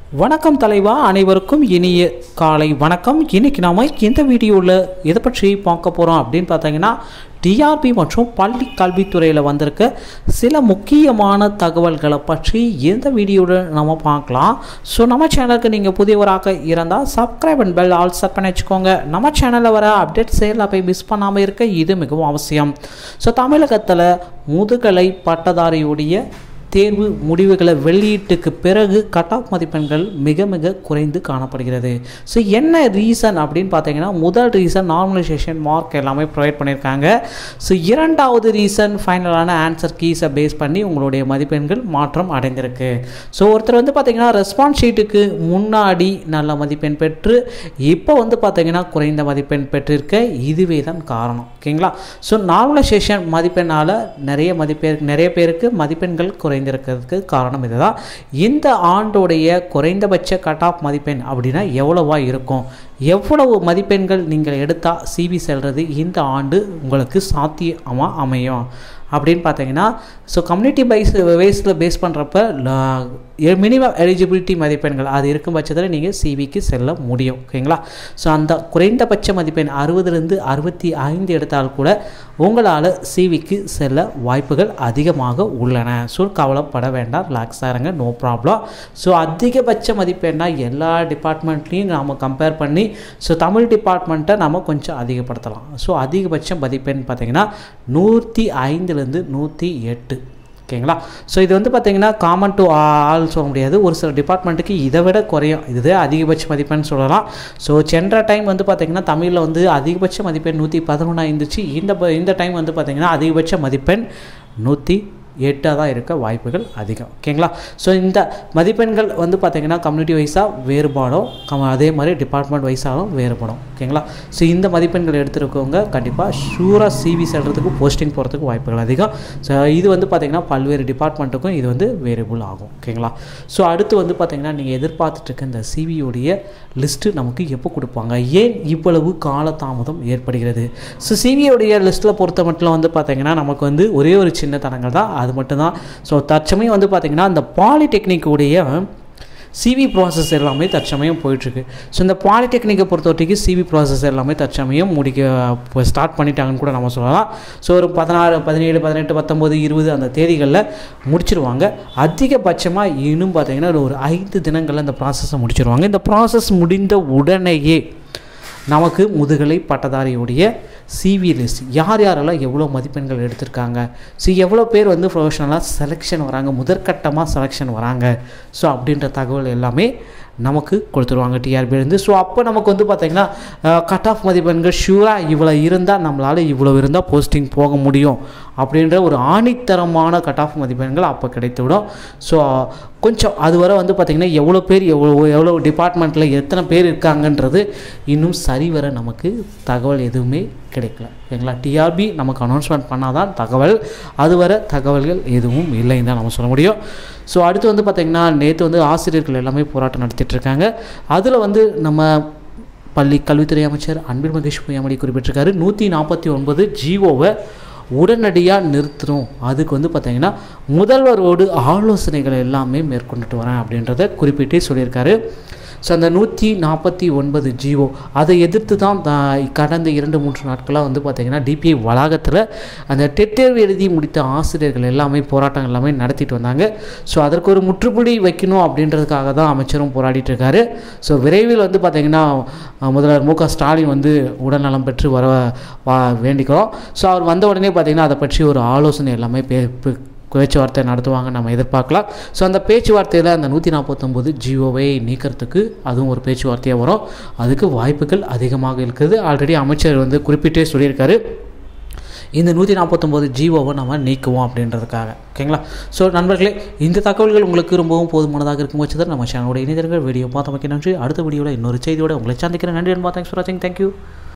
வணக்கம் தலைவா அனைவருக்கும் இனிய காலை வணக்கம் இன்னைக்கு நாம இந்த வீடியோவில் எதை பற்றி பார்க்க போகிறோம் அப்படின்னு பார்த்தீங்கன்னா டிஆர்பி மற்றும் பள்ளி கல்வித்துறையில் வந்திருக்க சில முக்கியமான தகவல்களை பற்றி இந்த வீடியோவில் நம்ம பார்க்கலாம் ஸோ நம்ம சேனலுக்கு நீங்கள் புதியவராக இருந்தால் subscribe and bell all set பண்ணி வச்சுக்கோங்க நம்ம சேனலில் வர அப்டேட்ஸ் எல்லாம் போய் மிஸ் பண்ணாமல் இருக்க இது மிகவும் அவசியம் ஸோ தமிழகத்தில் முதுகலை பட்டதாரியுடைய தேர்வு முடிவுகளை வெளியீட்டுக்கு பிறகு கட் ஆஃப் மதிப்பெண்கள் மிக மிக குறைந்து காணப்படுகிறது ஸோ என்ன ரீசன் அப்படின்னு பார்த்தீங்கன்னா முதல் ரீசன் நார்மலைசேஷன் மார்க் எல்லாமே ப்ரொவைட் பண்ணியிருக்காங்க ஸோ இரண்டாவது ரீசன் ஃபைனலான ஆன்சர் கீஸை பேஸ் பண்ணி உங்களுடைய மதிப்பெண்கள் மாற்றம் அடைந்திருக்கு ஸோ ஒருத்தர் வந்து பார்த்தீங்கன்னா ரெஸ்பான்ஸ் ஷீட்டுக்கு முன்னாடி நல்ல மதிப்பெண் பெற்று இப்போ வந்து பார்த்தீங்கன்னா குறைந்த மதிப்பெண் பெற்றிருக்க இதுவே தான் காரணம் ஓகேங்களா ஸோ நார்மலைசேஷன் மதிப்பெண்ணால் நிறைய மதிப்பேர் நிறைய பேருக்கு மதிப்பெண்கள் குறைந்திருக்கிறதுக்கு காரணம் இதுதான் இந்த ஆண்டோடைய குறைந்தபட்ச கட் ஆஃப் மதிப்பெண் அப்படின்னா எவ்வளவா இருக்கும் எவ்வளவு மதிப்பெண்கள் நீங்கள் எடுத்தால் சிபி செல்வது இந்த ஆண்டு உங்களுக்கு சாத்தியமாக அமையும் அப்படின்னு பார்த்தீங்கன்னா ஸோ கம்யூனிட்டி பைஸ் வைஸில் பேஸ் பண்ணுறப்ப மினிமம் எலிஜிபிலிட்டி மதிப்பெண்கள் அது இருக்கும் பட்சத்தில் நீங்கள் சிவிக்கு செல்ல முடியும் ஓகேங்களா ஸோ அந்த குறைந்தபட்ச மதிப்பெண் அறுபதுலேருந்து அறுபத்தி ஐந்து எடுத்தால் கூட உங்களால் சிவிக்கு செல்ல வாய்ப்புகள் அதிகமாக உள்ளன ஸோ கவலைப்பட வேண்டாம் ரிலாக்ஸாக இருங்க நோ ப்ராப்ளம் ஸோ அதிகபட்ச மதிப்பெண்ணா எல்லா டிபார்ட்மெண்ட்லேயும் நாம் கம்பேர் பண்ணி ஸோ தமிழ் டிபார்ட்மெண்ட்டை நம்ம கொஞ்சம் அதிகப்படுத்தலாம் ஸோ அதிகபட்ச மதிப்பெண் பார்த்திங்கன்னா நூற்றி ஐந்துலேருந்து நூற்றி எட்டு ஓகேங்களா ஸோ இது வந்து பார்த்திங்கன்னா காமன் டு ஆல் சொல்ல முடியாது ஒரு சில டிபார்ட்மெண்ட்டுக்கு இதை விட குறையும் இதுவே அதிகபட்ச மதிப்பெண் சொல்லலாம் ஸோ சென்ற டைம் வந்து பார்த்திங்கன்னா தமிழில் வந்து அதிகபட்ச மதிப்பெண் நூற்றி பதினொன்றா இருந்துச்சு இந்த ப- இந்த டைம் வந்து பார்த்திங்கன்னா அதிகபட்ச மதிப்பெண் நூற்றி எட்டாக தான் இருக்க வாய்ப்புகள் அதிகம் ஓகேங்களா ஸோ இந்த மதிப்பெண்கள் வந்து பார்த்திங்கன்னா கம்யூனிட்டி வைஸாக வேறுபாடும் கம் அதே மாதிரி டிபார்ட்மெண்ட் வைஸாகவும் வேறுபடும் ஓகேங்களா ஸோ இந்த மதிப்பெண்கள் எடுத்துருக்கவங்க கண்டிப்பாக ஷூராக சிவி செல்றதுக்கு போஸ்டிங் போகிறதுக்கு வாய்ப்புகள் அதிகம் ஸோ இது வந்து பார்த்திங்கன்னா பல்வேறு டிபார்ட்மெண்ட்டுக்கும் இது வந்து வேரியபிள் ஆகும் ஓகேங்களா ஸோ அடுத்து வந்து பார்த்திங்கன்னா நீங்கள் எதிர்பார்த்துட்டு இருக்க இந்த சிவியோடைய லிஸ்ட்டு நமக்கு எப்போ கொடுப்பாங்க ஏன் இவ்வளவு காலதாமதம் ஏற்படுகிறது ஸோ சிவியோடைய லிஸ்ட்டில் பொறுத்த மட்டும் வந்து பார்த்திங்கன்னா நமக்கு வந்து ஒரே ஒரு சின்ன தடங்கள் தான் அது மட்டும்தான் ஸோ தற்சமயம் வந்து பார்த்திங்கன்னா இந்த பாலிடெக்னிக் உடைய சிவி ப்ராசஸ் எல்லாமே தற்சமயம் போயிட்டுருக்கு ஸோ இந்த பாலிடெக்னிக்கை பொறுத்த வரைக்கும் சிவி ப்ராசஸ் எல்லாமே தற்சமயம் முடிக்க ஸ்டார்ட் பண்ணிட்டாங்கன்னு கூட நம்ம சொல்லலாம் ஸோ ஒரு பதினாறு பதினேழு பதினெட்டு பத்தொம்போது இருபது அந்த தேதிகளில் முடிச்சிருவாங்க அதிகபட்சமாக இன்னும் பார்த்தீங்கன்னா ஒரு ஐந்து தினங்களில் இந்த ப்ராசஸை முடிச்சிருவாங்க இந்த ப்ராசஸ் முடிந்த உடனேயே நமக்கு முதுகலை பட்டதாரியுடைய சிவி லிஸ்ட் யார் யாரெல்லாம் எவ்வளோ மதிப்பெண்கள் எடுத்திருக்காங்க ஸோ எவ்வளோ பேர் வந்து ப்ரொஃபஷனலாக செலெக்ஷன் வராங்க முதற்கட்டமாக செலெக்ஷன் வராங்க ஸோ அப்படின்ற தகவல் எல்லாமே நமக்கு கொடுத்துருவாங்க டிஆர்பிலேருந்து ஸோ அப்போ நமக்கு வந்து பார்த்திங்கன்னா கட் ஆஃப் மதிப்பெண்கள் ஷூராக இவ்வளோ இருந்தால் நம்மளால் இவ்வளோ இருந்தால் போஸ்டிங் போக முடியும் அப்படின்ற ஒரு ஆணித்தரமான கட் ஆஃப் மதிப்பெண்கள் அப்போ கிடைத்துவிடும் ஸோ கொஞ்சம் அதுவரை வந்து பார்த்திங்கன்னா எவ்வளோ பேர் எவ்வளோ எவ்வளோ டிபார்ட்மெண்ட்டில் எத்தனை பேர் இருக்காங்கன்றது இன்னும் சரிவர நமக்கு தகவல் எதுவுமே கிடைக்கல ஓகேங்களா டிஆர்பி நமக்கு அனௌன்ஸ்மெண்ட் பண்ணால் தான் தகவல் அதுவரை தகவல்கள் எதுவும் இல்லைன்னு தான் நம்ம சொல்ல முடியும் ஸோ அடுத்து வந்து பார்த்திங்கன்னா நேற்று வந்து ஆசிரியர்கள் எல்லாமே போராட்டம் நடத்திட்டு இருக்காங்க அதில் வந்து நம்ம பள்ளி கல்வித்துறை அமைச்சர் அன்பில் மகேஷ் பொய்யாமொழி குறிப்பிட்டிருக்காரு நூற்றி நாற்பத்தி ஒன்பது ஜிஓவை உடனடியாக நிறுத்தணும் அதுக்கு வந்து பார்த்திங்கன்னா முதல்வரோடு ஆலோசனைகள் எல்லாமே மேற்கொண்டுட்டு வரேன் அப்படின்றத குறிப்பிட்டே சொல்லியிருக்காரு ஸோ அந்த நூற்றி நாற்பத்தி ஒன்பது ஜிஓ அதை எதிர்த்து தான் த- கடந்த இரண்டு மூன்று நாட்களாக வந்து பார்த்திங்கன்னா டிபிஐ வளாகத்தில் அந்த டெட் தேர்வு எழுதி முடித்த ஆசிரியர்கள் எல்லாமே போராட்டம் எல்லாமே நடத்திட்டு வந்தாங்க ஸோ அதற்கு ஒரு முற்றுப்புள்ளி வைக்கணும் அப்படின்றதுக்காக தான் அமைச்சரும் போராடிட்டு இருக்காரு ஸோ விரைவில் வந்து பார்த்திங்கன்னா அஹ், முதல்வர் மு க ஸ்டாலின் வந்து உடல்நலம் பெற்று வர வா வேண்டிக்கிறோம் ஸோ அவர் வந்த உடனே பார்த்திங்கன்னா அதை பற்றி ஒரு ஆலோசனை எல்லாமே பே பே- பேச்சுவார்த்தை நடத்துவாங்க நம்ம எதிர்பார்க்கலாம் ஸோ அந்த பேச்சுவார்த்தையில் அந்த நூற்றி நாற்பத்தொம்போது ஜிஓவை நீக்கிறதுக்கு அதுவும் ஒரு பேச்சுவார்த்தையாக வரும் அதுக்கு வாய்ப்புகள் அதிகமாக இருக்குது ஆல்ரெடி அமைச்சர் வந்து குறிப்பிட்டே சொல்லியிருக்காரு இந்த நூற்றி நாற்பத்தொம்போது ஜிஓவை நம்ம நீக்குவோம் அப்படின்றதுக்காக ஓகேங்களா ஸோ நண்பர்களே இந்த தகவல்கள் உங்களுக்கு ரொம்பவும் போதுமானதாக இருக்கும் பட்சத்தில் நம்ம சேனலோட இணையதளங்கள் வீடியோ பார்த்தமைக்கு நன்றி அடுத்த வீடியோவில் இன்னொரு செய்தியோட உங்களை சந்திக்கிறேன் நன்றி அன்பா தேங்க்ஸ் ஃபார் வாட்சிங் தேங்க்யூ